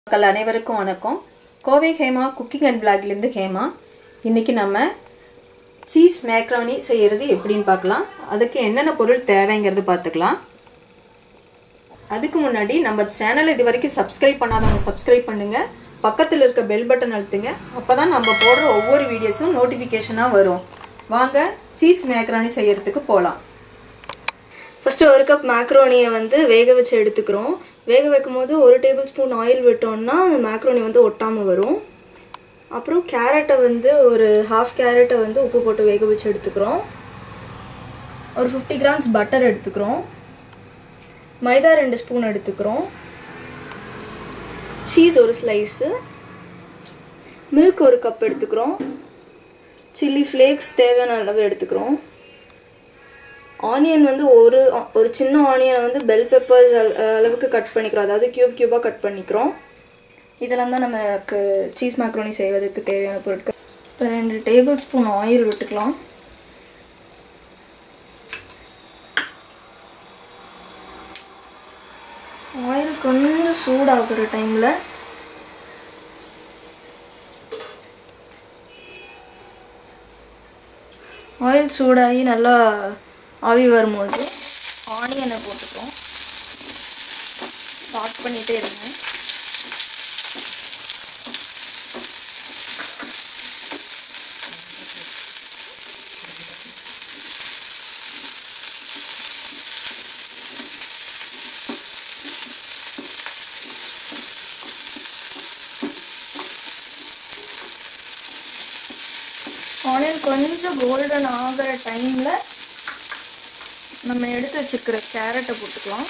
மக்கள் அனைவருக்கும் வணக்கம் கோவை ஹேமா குக்கிங் அண்ட் பிளாக்லேருந்து ஹேமா இன்னைக்கு நம்ம சீஸ் மேக்ரானி செய்கிறது எப்படின்னு பார்க்கலாம் அதுக்கு என்னென்ன பொருள் தேவைங்கிறது பார்த்துக்கலாம் அதுக்கு முன்னாடி நம்ம சேனலை இது வரைக்கும் சப்ஸ்கிரைப் பண்ணாதவங்க சப்ஸ்கிரைப் பண்ணுங்க பக்கத்தில் இருக்க பெல் பட்டன் அழுத்துங்க அப்போ தான் நம்ம போடுற ஒவ்வொரு வீடியோஸும் நோட்டிஃபிகேஷனாக வரும் வாங்க சீஸ் மேக்ரானி செய்யறதுக்கு போகலாம் ஃபஸ்ட்டு ஒரு கப் மேக்ரோனியை வந்து வேக வச்சு எடுத்துக்கிறோம் வேக வைக்கும் போது ஒரு டேபிள் ஸ்பூன் ஆயில் விட்டோம்னா அந்த மேக்ரோனி வந்து ஒட்டாமல் வரும் அப்புறம் கேரட்டை வந்து ஒரு ஹாஃப் கேரட்டை வந்து உப்பு போட்டு வேக வச்சு எடுத்துக்கிறோம் ஒரு ஃபிஃப்டி கிராம்ஸ் பட்டர் எடுத்துக்கிறோம் மைதா ரெண்டு ஸ்பூன் எடுத்துக்கிறோம் சீஸ் ஒரு ஸ்லைஸு மில்க் ஒரு கப் எடுத்துக்கிறோம் சில்லி ஃப்ளேக்ஸ் தேவையான அளவு எடுத்துக்கிறோம் ஆனியன் வந்து ஒரு ஒரு சின்ன ஆனியனை வந்து பெல் பெப்பர்ஸ் அளவுக்கு கட் பண்ணிக்கிறோம் அதாவது க்யூப் க்யூபாக கட் பண்ணிக்கிறோம் இதெல்லாம் தான் நமக்கு சீஸ் மேக்ரோனி செய்வதற்கு தேவையான பொருட்கள் இப்போ ரெண்டு டேபிள் ஸ்பூன் ஆயில் விட்டுக்கலாம் ஆயில் கொஞ்சம் சூடாகிற டைமில் ஆயில் சூடாகி நல்லா ஆவி வரும்போது ஆனியனை போட்டுக்கிறோம் ஸ்டார்ட் பண்ணிகிட்டே இருங்க ஆனியன் கொஞ்சம் கோல்டன் ஆகிற டைமில் நம்ம எடுத்து வச்சிருக்கிற கேரட்டை போட்டுக்கலாம்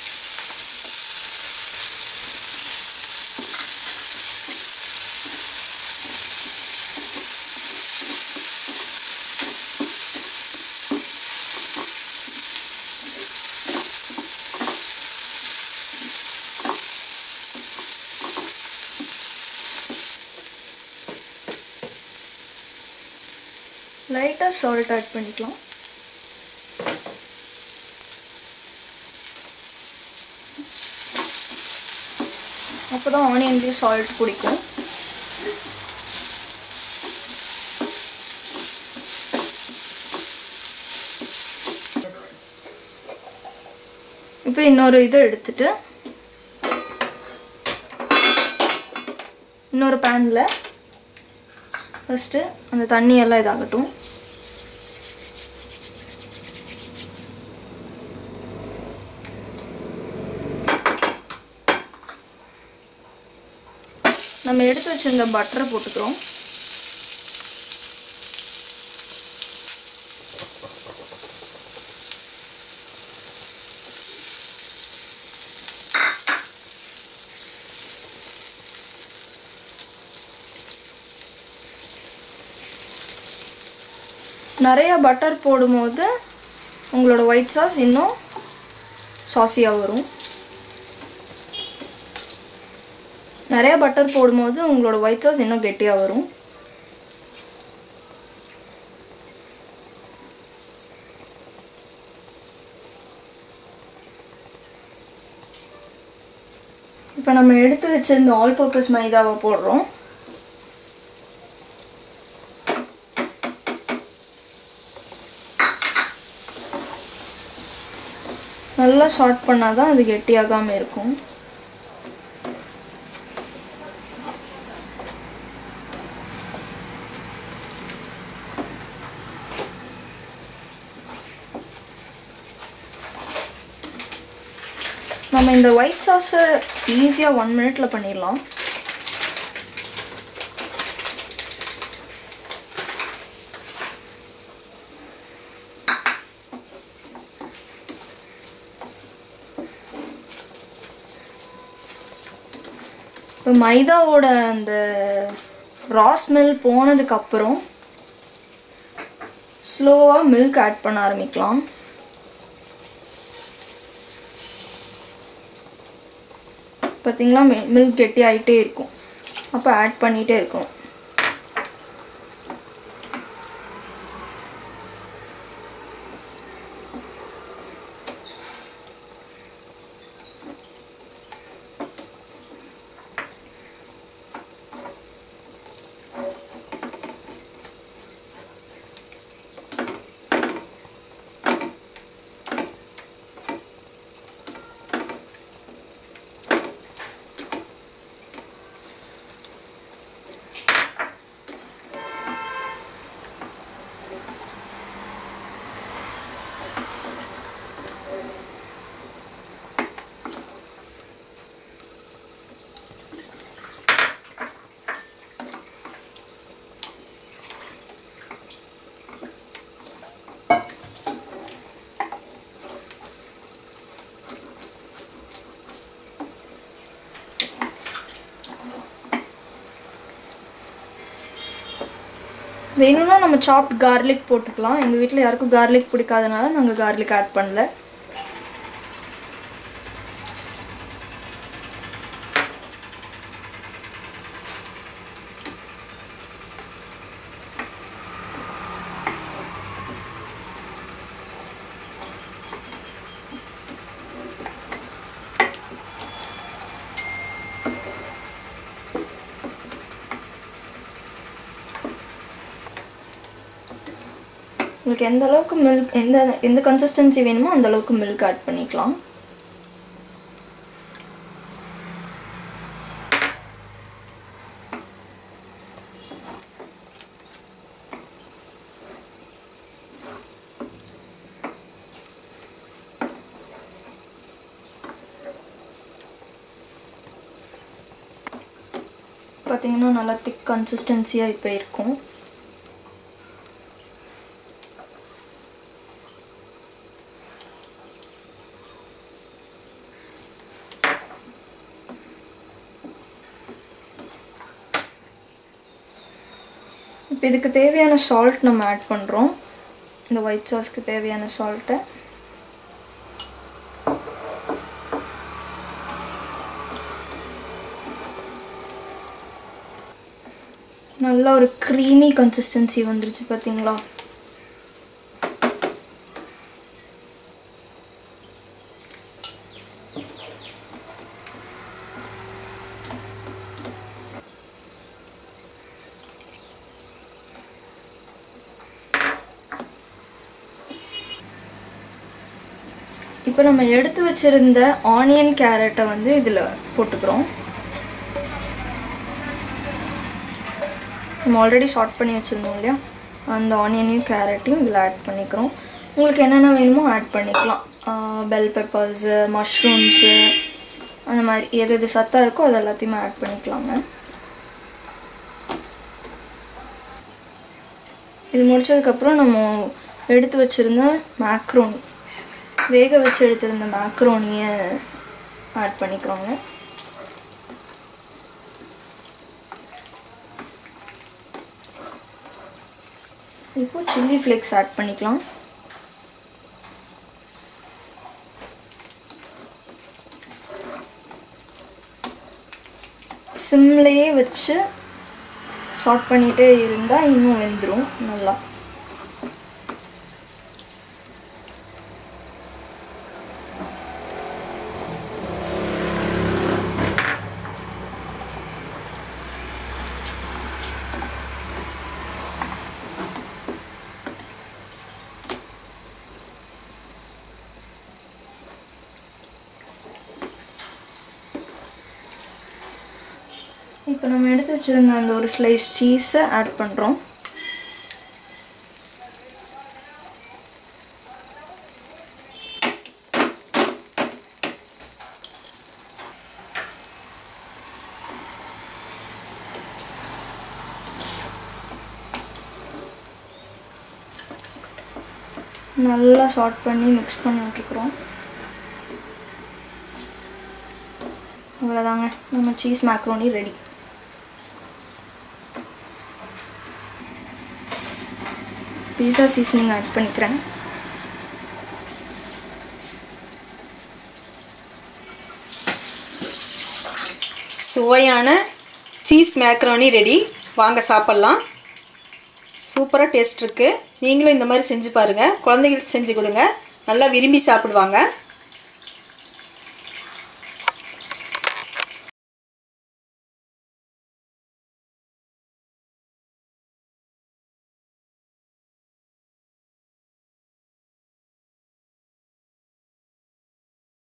லைட்டாக சால்ட் ஆட் பண்ணிக்கலாம் அப்போ தான் ஆனியன்லேயும் சால்ட் பிடிக்கும் இப்போ இன்னொரு இதை எடுத்துட்டு இன்னொரு பேனில் ஃபஸ்ட்டு அந்த தண்ணி எல்லாம் இதாகட்டும் நம்ம எடுத்து வச்சிருந்த பட்டரை போட்டுக்கிறோம் நிறைய பட்டர் போடும்போது உங்களோட ஒயிட் சாஸ் இன்னும் சாஸியாக வரும் நிறைய பட்டர் போடும்போது உங்களோட ஒயிட் சாஸ் இன்னும் கெட்டியாக வரும் இப்போ நம்ம எடுத்து வச்சிருந்த ஆல் பர்பஸ் மைதாவை போடுறோம் நல்லா ஷார்ட் பண்ணால் தான் அது கெட்டியாகாமல் இருக்கும் நம்ம இந்த ஒயிட் சாஸை ஈஸியாக ஒன் மினிட்ல பண்ணிடலாம் இப்போ மைதாவோட அந்த ரா ஸ்மெல் போனதுக்கப்புறம் ஸ்லோவாக மில்க் ஆட் பண்ண ஆரம்பிக்கலாம் பார்த்தீங்களா மில்க் கெட்டி ஆகிட்டே இருக்கும் அப்போ ஆட் பண்ணிகிட்டே இருக்கணும் வேணும்னா நம்ம சாப்ட் கார்லிக் போட்டுக்கலாம் எங்கள் வீட்டில் யாருக்கும் கார்லிக் பிடிக்காதனால நாங்கள் கார்லிக் ஆட் பண்ணல உங்களுக்கு எந்த அளவுக்கு மில்க் எந்த எந்த கன்சிஸ்டன்சி வேணுமோ அந்த அளவுக்கு மில்க் ஆட் பண்ணிக்கலாம் பார்த்தீங்கன்னா நல்லா திக் கன்சிஸ்டன்சியாக இப்போ இருக்கும் இப்போ இதுக்கு தேவையான சால்ட் நம்ம ஆட் பண்ணுறோம் இந்த ஒயிட் சாஸ்க்கு தேவையான சால்ட்டை நல்ல ஒரு க்ரீமி கன்சிஸ்டன்சி வந்துருச்சு பார்த்தீங்களா இப்போ நம்ம எடுத்து வச்சிருந்த ஆனியன் கேரட்டை வந்து இதில் போட்டுக்கிறோம் நம்ம ஆல்ரெடி சார்ட் பண்ணி வச்சுருந்தோம் இல்லையா அந்த ஆனியனையும் கேரட்டையும் இதில் ஆட் பண்ணிக்கிறோம் உங்களுக்கு என்னென்ன வேணுமோ ஆட் பண்ணிக்கலாம் பெல் பெப்பர்ஸு மஷ்ரூம்ஸு அந்த மாதிரி எது எது சத்தாக இருக்கோ அது எல்லாத்தையுமே ஆட் பண்ணிக்கலாங்க இது முடிச்சதுக்கப்புறம் நம்ம எடுத்து வச்சுருந்த மேக்ரோனி வேக வச்சு எடுத்திருந்த மேக்ரோனியை ஆட் பண்ணிக்கிறோங்க இப்போ சில்லி ஃப்ளேக்ஸ் ஆட் பண்ணிக்கலாம் சிம்லேயே வச்சு சாட் பண்ணிகிட்டே இருந்தால் இன்னும் வெந்துடும் நல்லா இப்போ நம்ம எடுத்து வச்சுருந்த அந்த ஒரு ஸ்லைஸ் சீஸை ஆட் பண்ணுறோம் நல்லா ஷார்ட் பண்ணி மிக்ஸ் பண்ணி விட்டுருக்குறோம் அவ்வளோதாங்க நம்ம cheese macaroni ready pizza seasoning add பண்ணிக்கிறேன் சுவையான சீஸ் மேக்ரோனி ரெடி வாங்க சாப்பிட்லாம் சூப்பராக டேஸ்ட் இருக்குது நீங்களும் இந்த மாதிரி செஞ்சு பாருங்கள் குழந்தைங்களுக்கு செஞ்சு கொடுங்க நல்லா விரும்பி சாப்பிடுவாங்க